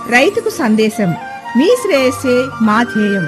రైతుకు సందేశం మీ శ్రేయస్సే మా ధ్యేయం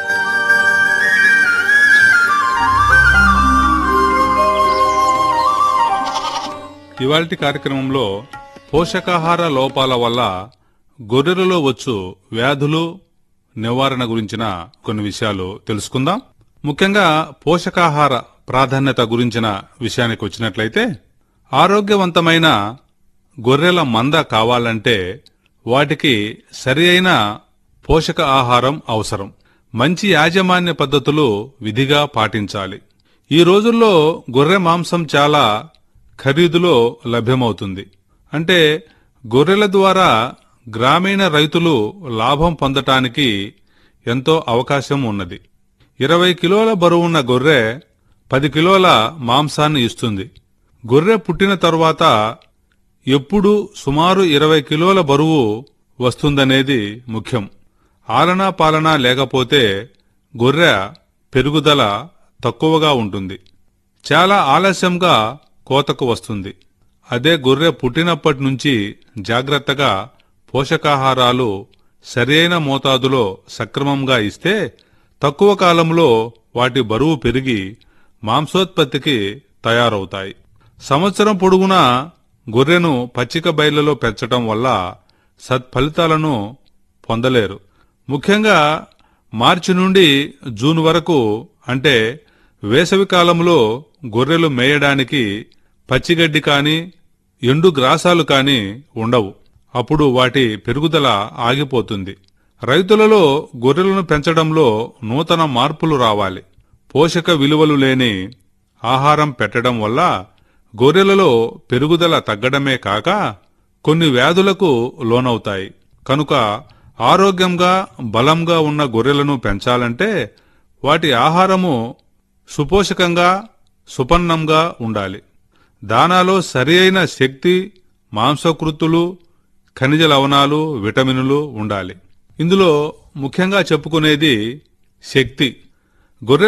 ఇవాల్టి కార్యక్రమంలో పోషకాహార లోపాల వల్ల గొర్రెలలో వచ్చు వ్యాధులు నివారణ గురించిన కొన్ని విషయాలు తెలుసుకుందాం ముఖ్యంగా పోషకాహార ప్రాధాన్యత గురించిన విషయానికి వచ్చినట్లయితే ఆరోగ్యవంతమైన గొర్రెల మంద కావాలంటే వాటికి సరి అయిన పోషక ఆహారం అవసరం మంచి యాజమాన్య పద్ధతులు విధిగా పాటించాలి ఈ రోజుల్లో గొర్రె మాంసం చాలా ఖరీదులో లభ్యమవుతుంది అంటే గొర్రెల ద్వారా గ్రామీణ రైతులు లాభం పొందటానికి ఎంతో అవకాశం ఉన్నది ఇరవై కిలోల బరువున్న గొర్రె పది కిలోల మాంసాన్ని ఇస్తుంది గొర్రె పుట్టిన తరువాత ఎప్పుడు సుమారు ఇరవై కిలోల బరువు వస్తుందనేది ముఖ్యం ఆలనా పాలనా లేకపోతే గొర్రె పెరుగుదల తక్కువగా ఉంటుంది చాలా ఆలస్యంగా కోతకు వస్తుంది అదే గొర్రె పుట్టినప్పటి నుంచి జాగ్రత్తగా పోషకాహారాలు సరైన మోతాదులో సక్రమంగా ఇస్తే తక్కువ కాలంలో వాటి బరువు పెరిగి మాంసోత్పత్తికి తయారవుతాయి సంవత్సరం పొడుగునా గొర్రెను పచ్చిక బయళ్లలో పెంచటం వల్ల సత్ఫలితాలను పొందలేరు ముఖ్యంగా మార్చి నుండి జూన్ వరకు అంటే వేసవి కాలంలో గొర్రెలు మేయడానికి పచ్చిగడ్డి కాని ఎండు గ్రాసాలు కాని ఉండవు అప్పుడు వాటి పెరుగుదల ఆగిపోతుంది రైతులలో గొర్రెలను పెంచడంలో నూతన మార్పులు రావాలి పోషక విలువలు లేని ఆహారం పెట్టడం వల్ల గొర్రెలలో పెరుగుదల తగ్గడమే కాక కొన్ని వ్యాధులకు లోనవుతాయి కనుక ఆరోగ్యంగా బలంగా ఉన్న గొర్రెలను పెంచాలంటే వాటి ఆహారము సుపోషకంగా సుపన్నంగా ఉండాలి దానాలో సరి అయిన శక్తి మాంసకృత్తులు ఖనిజ లవణాలు విటమినులు ఉండాలి ఇందులో ముఖ్యంగా చెప్పుకునేది శక్తి గొర్రె